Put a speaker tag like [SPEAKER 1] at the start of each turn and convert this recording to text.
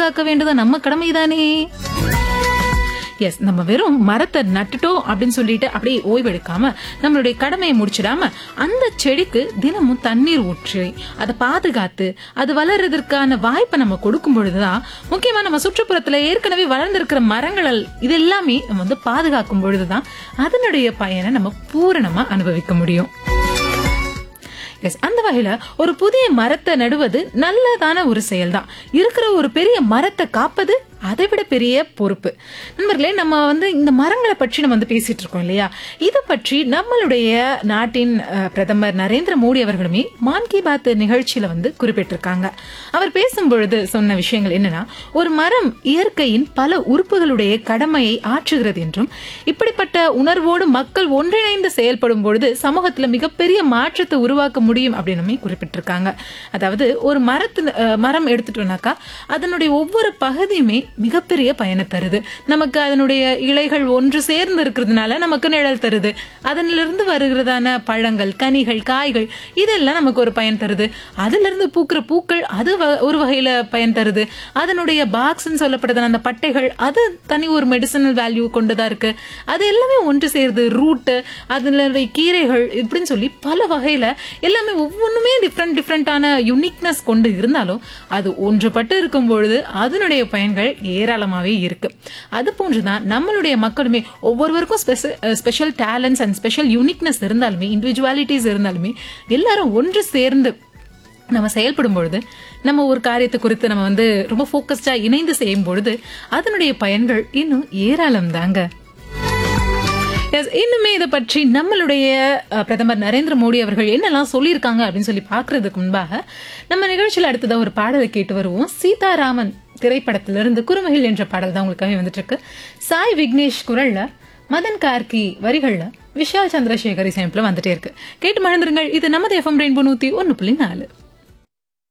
[SPEAKER 1] பாதுகாக்க வேண்டியது நம்ம கடமைதானே எஸ் நம்ம வெறும் மரத்தை நட்டுட்டோம் அப்படின்னு சொல்லிட்டு அப்படியே ஓய்வெடுக்காம நம்மளுடைய கடமையை முடிச்சிடாம அந்த செடிக்கு தினமும் தண்ணீர் ஊற்றி அதை பாதுகாத்து அது வளர்றதற்கான வாய்ப்பை நம்ம கொடுக்கும் பொழுதுதான் முக்கியமா நம்ம சுற்றுப்புறத்துல ஏற்கனவே வளர்ந்திருக்கிற மரங்கள் இது எல்லாமே நம்ம வந்து பாதுகாக்கும் பொழுதுதான் அதனுடைய பயனை நம்ம பூரணமா அனுபவிக்க முடியும் எஸ் அந்த வகையில ஒரு புதிய மரத்தை நடுவது நல்லதான ஒரு செயல்தான் இருக்கிற ஒரு பெரிய மரத்தை காப்பது அதை விட பெரிய பொறுப்பு நண்பர்களே நம்ம வந்து இந்த மரங்களை பற்றி நம்ம வந்து பேசிட்டு இருக்கோம் இல்லையா இதை பற்றி நம்மளுடைய நாட்டின் அஹ், பிரதமர் நரேந்திர மோடி அவர்களுமே மான் கி பாத் நிகழ்ச்சியில வந்து குறிப்பிட்டிருக்காங்க அவர் பேசும்பொழுது சொன்ன விஷயங்கள் என்னன்னா ஒரு மரம் இயற்கையின் பல உறுப்புகளுடைய கடமையை ஆற்றுகிறது என்றும் இப்படிப்பட்ட உணர்வோடு மக்கள் ஒன்றிணைந்து செயல்படும் பொழுது சமூகத்துல மிகப்பெரிய மாற்றத்தை உருவாக்க முடியும் அப்படின்னு குறிப்பிட்டிருக்காங்க அதாவது ஒரு மரத்து அஹ், மரம் எடுத்துட்டோம்னாக்கா அதனுடைய ஒவ்வொரு பகுதியுமே மிகப்பெரிய பயனை தருது நமக்கு அதனுடைய இலைகள் ஒன்று சேர்ந்து இருக்கிறதுனால நமக்கு நிழல் தருது அதனிலிருந்து வருகிறதான பழங்கள் கனிகள் காய்கள் இதெல்லாம் நமக்கு ஒரு பயன் தருது அதுல இருந்து பூக்கிற பூக்கள் அது வ- ஒரு வகையில பயன் தருது அதனுடைய பாக்ஸ்ன்னு சொல்லப்படுதான அந்த பட்டைகள் அது தனி ஒரு மெடிசனல் வேல்யூ கொண்டதா இருக்கு அது எல்லாமே ஒன்று சேருது ரூட்டு அதுல இருக்கிற கீரைகள் இப்படின்னு சொல்லி பல வகையில எல்லாமே ஒவ்வொன்றுமே டிஃப்ரெண்ட் டிஃப்ரெண்டான யுனிக்னஸ் கொண்டு இருந்தாலும் அது ஒன்றுபட்டு இருக்கும் பொழுது அதனுடைய பயன்கள் ஏராளமாவே இருக்கு அது போன்றுதான் நம்மளுடைய மக்களுமே ஒவ்வொருவருக்கும் special talents and special uniqueness இருந்தாலுமே இண்டிவிஜுவாலிட்டிஸ் இருந்தாலுமே எல்லாரும் ஒன்று சேர்ந்து நம்ம செயல்படும் பொழுது நம்ம ஒரு காரியத்தை குறித்து நம்ம வந்து ரொம்ப ஃபோக்கஸ்டா இணைந்து செய்யும் பொழுது அதனுடைய பயன்கள் இன்னும் ஏராளம் தாங்க Yes, இன்னுமே இதை பற்றி நம்மளுடைய அஹ், பிரதமர் நரேந்திர மோடி அவர்கள் என்னெல்லாம் சொல்லியிருக்காங்க அப்படின்னு சொல்லி பார்க்கறதுக்கு முன்பாக நம்ம நிகழ்ச்சியில் அடுத்ததா ஒரு பாடலை கேட்டு வருவோம் சீதாராமன் திரைப்படத்திலிருந்து குறுமகிழ் என்ற பாடல் தான் உங்களுக்காக வந்துட்டு இருக்கு சாய் விக்னேஷ் குரல்ல மதன் கார்கி வரிகள்ல விஷால் சந்திரசேகர் இசையமைப்புல வந்துட்டே இருக்கு கேட்டு மறந்துருங்கள் இது நமது எஃப்எம் ரெயின்போ நூத்தி ஒன்னு புள்ளி நாலு